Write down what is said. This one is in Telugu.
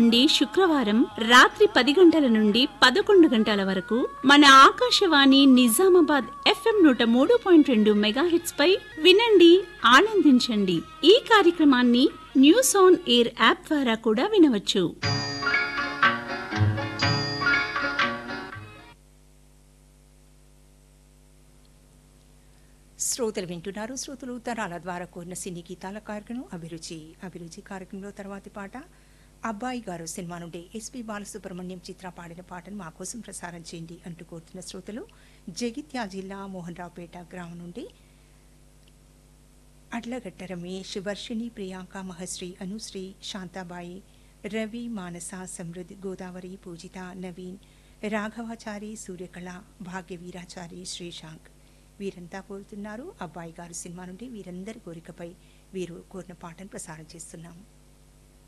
నుండి శుక్రవారం రాత్రి పది గంటల నుండి పదకొండు గంటల వరకు మన ఆకాశవాణి నిజామాబాద్ ఎఫ్ఎం నూట మూడు పాయింట్ రెండు మెగాహెట్స్ పై వినండి ఆనందించండి ఈ కార్యక్రమాన్ని న్యూస్ ఆన్ ఎయిర్ యాప్ ద్వారా కూడా వినవచ్చు శ్రోతలు వింటున్నారు శ్రోతలు తరాల ద్వారా కోరిన సినీ గీతాల కార్యక్రమం అభిరుచి అభిరుచి కార్యక్రమంలో తర్వాతి పాట అబ్బాయి గారు సినిమా నుండి ఎస్పి బాలసుబ్రహ్మణ్యం చిత్ర పాడిన పాటను మా కోసం ప్రసారం చేయండి అంటూ కోరుతున్న శ్రోతలు జగిత్యాల జిల్లా మోహన్ రావుపేట గ్రామం నుండి అడ్లగట్ట రమేష్ వర్షిణి ప్రియాంక మహశ్రీ అనుశ్రీ శాంతాబాయి రవి మానస సమృద్ధి గోదావరి పూజిత నవీన్ రాఘవాచారి సూర్యకళ భాగ్యవీరాచారి శ్రీశాంక్ వీరంతా కోరుతున్నారు అబ్బాయి గారు సినిమా నుండి వీరందరి కోరికపై వీరు కోరిన పాటను ప్రసారం చేస్తున్నాము